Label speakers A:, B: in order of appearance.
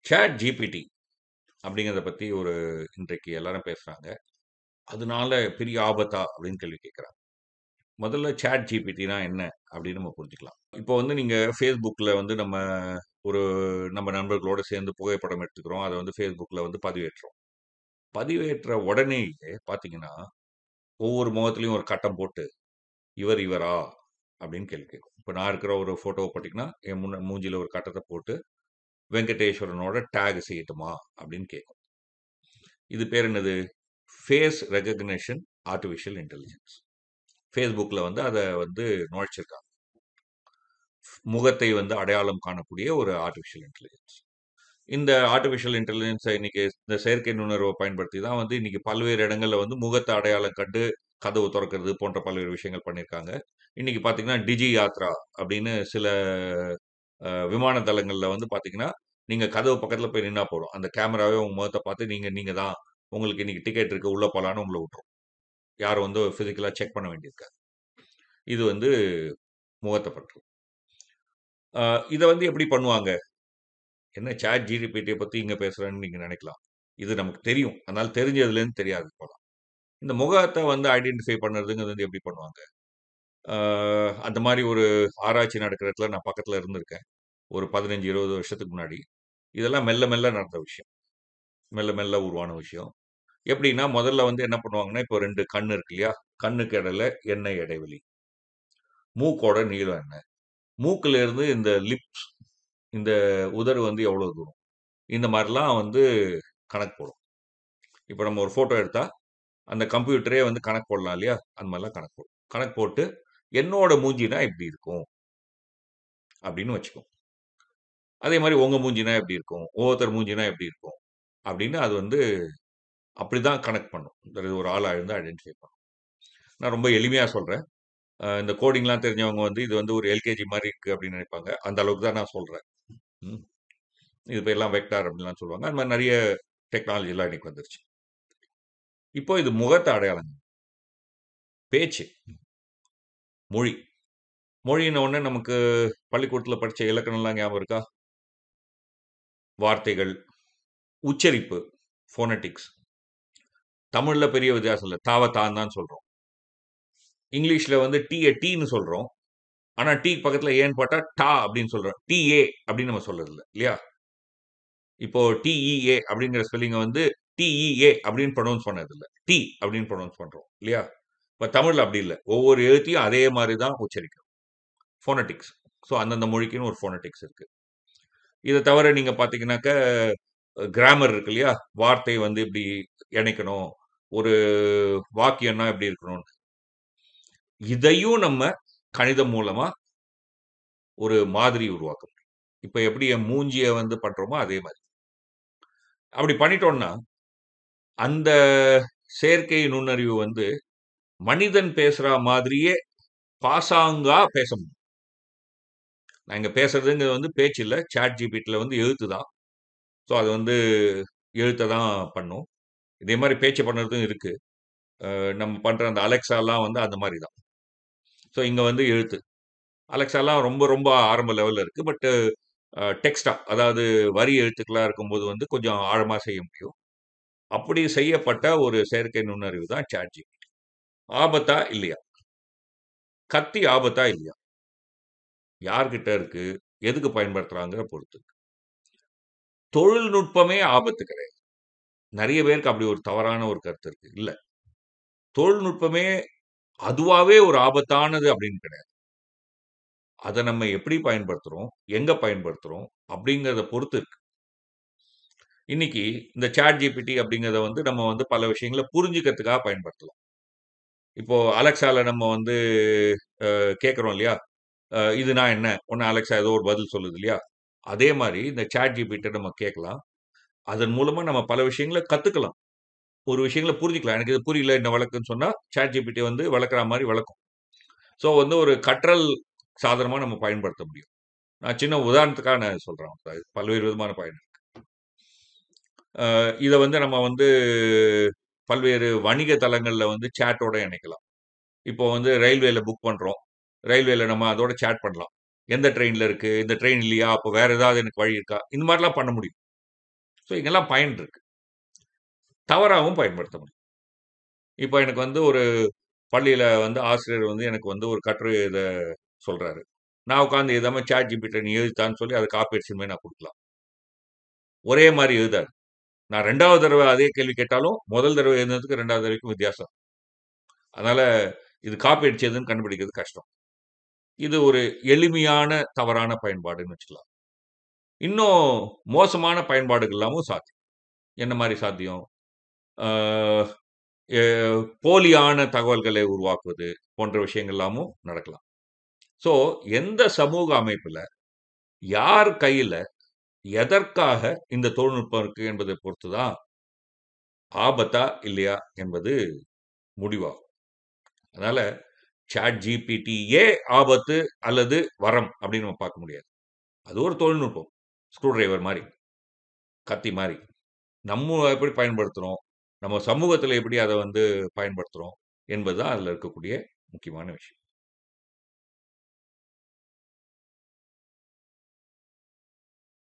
A: Chat GPT அப்படிங்கிறத பத்தி ஒரு இன்றைக்கு எல்லாரும் பேசுறாங்க. அதனால பெரிய ஆபத்தா அப்படின்னு கேள்வி கேட்குறாங்க. முதல்ல சாட் ஜிபிடினா என்ன அப்படின்னு நம்ம புரிஞ்சுக்கலாம். இப்போ வந்து நீங்க Facebookல வந்து நம்ம ஒரு நம்ம நண்பர்களோட சேர்ந்து புகைப்படம் எடுத்துக்கிறோம். அத வந்து Facebookல வந்து பதிவேற்றுறோம். பதிவேற்ற உடனேயே பார்த்தீங்கன்னா, ஒவ்வொரு முகத்திலயும் ஒரு கட்டம் போட்டு, "இவர் இவரா?" அப்படின்னு கேள்வி கேட்கும். இப்ப நான் இருக்கிற ஒரு ஃபோட்டோவ போட்டீங்கன்னா, என் முன்ன மூஞ்சில ஒரு கட்டத்த போட்டு, "வெங்கடேஸ்வரனோட டேக் செய்யட்டுமா?" அப்படின்னு கேட்கும். இது பேர் என்னது? Face recognition artificial intelligence. Facebookல வந்து அத வந்து நுழைச்சிருக்காங்க. முகத்தை வந்து அடையாளம் காணக்கூடிய ஒரு ஆர்டிபிஷியல் இன்டெலிஜென்ஸ். இந்த ஆர்டிபிஷியல் இன்டெலிஜென்ஸ இன்னைக்கு இந்த செயற்கை நுண்ணறிவ பயன்படுத்தி தான் வந்து இன்னைக்கு பல்வேறு இடங்கள்ல வந்து முகத்த அடையாளம் கண்டு கதவு தொறக்கிறது போன்ற பல்வேறு விஷயங்கள் பண்ணியிருக்காங்க. இன்னைக்கு பார்த்தீங்கன்னா, டிஜி யாத்ரா அப்படின்னு சில அ விமான தளங்கள்ல வந்து பார்த்தீங்கன்னா, நீங்க கதவு பக்கத்துல போய் நின்னா போதும். அந்த கேமராவே உங்க முகத்த பார்த்து நீங்க நீங்க தான். உங்களுக்கு இன்னைக்கு டிக்கெட் இருக்கு. உள்ள போலான்னு உங்கள விட்டுரும். யாரும் வந்து பிசிக்கலா செக் பண்ண வேண்டியிருக்காது. இது வந்து முகத்த பற்றி. அ இத வந்து எப்படி பண்ணுவாங்க? என்ன சாட் ஜிபிடிய பத்தி இங்க பேசுறேன்னு நீங்க நினைக்கலாம். இது நமக்கு தெரியும். அதனால தெரிஞ்சதுலேருந்து தெரியாது போலாம். இந்த முகத்த வந்து ஐடென்டிஃபை பண்ணுறதுங்கிறது வந்து எப்படி பண்ணுவாங்க? அ அந்த மாரி ஒரு ஆராய்ச்சி நடக்கிற இடத்துல நான் பக்கத்துல இருந்திருக்கேன். ஒரு 15, 20 வருஷத்துக்கு முன்னாடி. இதெல்லாம் மெல்ல மெல்ல நடந்த விஷயம். மெல்ல மெல்ல உருவான விஷயம். எப்படின்னா, முதல்ல வந்து என்ன பண்ணுவாங்கன்னா, இப்போ 2 கண் இருக்கு இல்லையா? கண்ணுக்கு இடையில என்ன இடைவெளி? மூக்கோட நீளம் என்ன? மூக்குல இருந்து இந்த லிப்ஸ் இந்த உதடு வந்து எவ்வளோ தூரம்? இந்த மாரிலாம் வந்து கணக்கு போடும். இப்ப நம்ம ஒரு ஃபோட்டோ எடுத்தா, அந்த கம்ப்யூட்டரே வந்து கணக்கு போடலாம் இல்லையா? அந்த மாரிலாம் கணக்கு போடும். கணக்கு போட்டு, என்னோட மூஞ்சினா இப்படி இருக்கும். அப்படின்னு வச்சுக்கும். அதே மாரி உங்க மூஞ்சினா எப்படி இருக்கும்? ஒவ்வொருத்தர் மூஞ்சினா எப்படி இருக்கும்? அப்படின்னு அது வந்து அப்படிதான் கனெக்ட் பண்ணும். இந்த ஒரு ஆள வந்து ஐடென்டிஃபை பண்ணும். நான் ரொம்ப எளிமையா சொல்றேன். அ இந்த கோடிங்லாம் தெரிஞ்சவங்க வந்து இது வந்து ஒரு எல்கேஜி மாரி இருக்கு அப்படின்னு நினைப்பாங்க. அந்த அளவுக்கு தான் நான் சொல்றேன். ம். இது பேர்லாம் வெக்டார் அப்படின்லாம் சொல்லுவாங்க. அது மாரி நெறைய டெக்னாலஜிலாம் இன்னைக்கு வந்துருச்சு. இப்போ இது முகத்த அடையாளம். பேச்சு. மொழி. மொழின்ன உடனே நமக்கு பள்ளிக்கூடத்துல படிச்ச இலக்கணம்லாம் ஞாபகம் இருக்கா? வார்த்தைகள், உச்சரிப்பு, ஃபோனடிக்ஸ். தமிழ்ல பெரிய வித்தியாசம் இல்ல. தாவ தான் தான் சொல்றோம். இங்கிலீஷ்ல வந்து டீய டீன்னு சொல்றோம். ஆனா டீக்கு பக்கத்துல ஏன்னு போட்டா டா அப்படின்னு சொல்றோம். டிஏ அப்படின்னு நம்ம சொல்றதில்ல. இல்லையா? இப்போ டிஇஏ அப்படிங்கிற ஸ்பெல்லிங்க வந்து டிஇஏ அப்படின்னு ப்ரொனவுன்ஸ் பண்ணதில்ல. டி அப்படின்னு ப்ரொனவுன்ஸ் பண்றோம். இல்லையா? இப்ப தமிழ்ல அப்படி இல்ல. ஒவ்வொரு எழுத்தையும் அதே மாரி தான் உச்சரிக்கிறோம். ஃபோனடிக்ஸ். ஸோ அந்தந்த மொழிக்குன்னு ஒரு ஃபோனடிக்ஸ் இருக்கு. இத தவிர நீங்க பார்த்தீங்கன்னாக்க, கிராமர் இருக்கு இல்லையா? வார்த்தை வந்து இப்படி இணைக்கணும். ஒரு வாக்கியம்னா எப்படி இருக்கணும்னு. இதையும் நம்ம கணிதம் மூலமா ஒரு மாதிரி உருவாக்க முடியும். இப்ப எப்படி என் மூஞ்சிய வந்து பண்றோமோ அதே மாரி. அப்படி பண்ணிட்டோம்னா, அந்த செயற்கை நுண்ணறிவு வந்து மனிதன் பேசுறா மாதிரியே பாசாங்கா பேச முடியும். நான் இங்க பேசுறதுங்கிறது வந்து பேச்சு இல்ல. சாட் ஜிபிடில வந்து எழுத்து தான். ஸோ அது வந்து எழுத்த தான் பண்ணும். இதே மாரி பேச்சு பண்ணுறதும் இருக்கு. அ நம்ம பண்ற அந்த அலெக்ஸாலாம் வந்து அந்த மாரி தான். ஸோ இங்க வந்து எழுத்து. அலெக்ஸாலாம் ரொம்ப ரொம்ப ஆரம்ப லெவல்ல இருக்கு. பட் அ டெக்ஸ்ட்டா அதாவது வரி எழுத்துக்களா இருக்கும்போது வந்து கொஞ்சம் ஆழமா செய்ய முடியும். அப்படி செய்யப்பட்ட ஒரு செயற்கை நுண்ணறிவு தான் சாட் ஜிபிடி. ஆபத்தா? இல்லையா? கத்தி ஆபத்தா? இல்லையா? யார்கிட்ட இருக்கு? எதுக்கு பயன்படுத்துறாங்கற பொறுத்து இருக்கு. தொழில்நுட்பமே ஆபத்து கிடையாது. நெறைய பேருக்கு அப்படி ஒரு தவறான ஒரு கருத்து இருக்கு. இல்ல. தொழில்நுட்பமே அதுவாவே ஒரு ஆபத்தானது அப்படின்னு கிடையாது. அத நம்ம எப்படி பயன்படுத்துறோம்? எங்க பயன்படுத்துறோம்? அப்படிங்கிறத பொறுத்து இருக்கு. இன்னைக்கு இந்த சாட் ஜிபிடி அப்படிங்கிறத வந்து நம்ம வந்து பல விஷயங்கள புரிஞ்சுக்கிறதுக்காக பயன்படுத்தலாம். இப்போ அலெக்ஸால நம்ம வந்து அ கேட்கிறோம் இல்லையா? அ இதுனா என்ன? உடனே அலெக்ஸா ஏதோ ஒரு பதில் சொல்லுது இல்லையா? அதே மாரி இந்த சாட் ஜிபிட்ட நம்ம கேட்கலாம். அதன் மூலமா நம்ம பல விஷயங்கள கத்துக்கலாம். ஒரு விஷயங்கள புரிஞ்சுக்கலாம். எனக்கு இது புரியல என்ன விளக்குன்னு சொன்னா, சாட் ஜிபிடி வந்து விளக்குற மாரி விளக்கும். ஸோ வந்து ஒரு கற்றல் சாதனமா நம்ம பயன்படுத்த முடியும். நான் சின்ன உதாரணத்துக்காக நான் சொல்றேன். பல்வேறு விதமான பயன் இருக்கு. அ இத வந்து நம்ம வந்து பல்வேறு வணிக தளங்கள்ல வந்து சாட்டோட இணைக்கலாம். இப்போ வந்து ரயில்வேல புக் பண்றோம். ரயில்வேல நம்ம அதோட சாட் பண்ணலாம். எந்த ட்ரெயின்ல இருக்கு? இந்த ட்ரெயின் இல்லையா? அப்ப வேற ஏதாவது எனக்கு வழி இருக்கா? இந்த மாரிலாம் பண்ண முடியும். ஸோ இங்கெல்லாம் பயன் இருக்கு. தவறாவும் பயன்படுத்த முடியும். இப்ப எனக்கு வந்து ஒரு பள்ளியில வந்து ஆசிரியர் வந்து எனக்கு வந்து ஒரு கட்டுரை எழுத சொல்றாரு. நான் உட்கார்ந்து எழுதாம சாட் ஜிபிட்ட நீ எழுதுத்தான்னு சொல்லி அத காப்பி அடிச்சுட்டு போய் நான் குடுக்கலாம். ஒரே மாரி எழுதாது. நான் 2வது தடவ அதே கேள்வி கேட்டாலும், முதல் தடவ எழுதுனதுக்கும் 2வது தடவைக்கும் வித்தியாசம். அதனால இது காப்பி அடிச்சு எழுதுன்னு கண்டுபிடிக்கிறது கஷ்டம். இது ஒரு எளிமையான தவறான பயன்பாடுன்னு வச்சுக்கலாம். இன்னும் மோசமான பயன்பாடுகள்லாமும் சாத்தியம். என்ன மாரி சாத்தியம்? ஆ எ போலியான தகவல்களை உருவாக்குவது போன்ற விஷயங்கள்லாமும் நடக்கலாம். ஸோ எந்த சமூக அமைப்புல, யார் கையில, எதற்காக இந்த தொழில்நுட்பம் இருக்கு என்பதை பொறுத்து தான் ஆபத்தா? இல்லையா? என்பது முடிவாகும். அதனால சாட் ஜிபிடியே ஆபத்து அல்லது வரம் அப்படின்னு நம்ம பார்க்க முடியாது. அது ஒரு தொழில்நுட்பம். ஸ்க்ரூ டிரைவர் மாரி. கத்தி மாரி. நம்ம எப்படி பயன்படுத்துறோம்? நம்ம சமூகத்தில எப்படி அத வந்து பயன்படுத்துறோம்? என்பது தான் அதில இருக்கக்கூடிய முக்கியமான விஷயம்.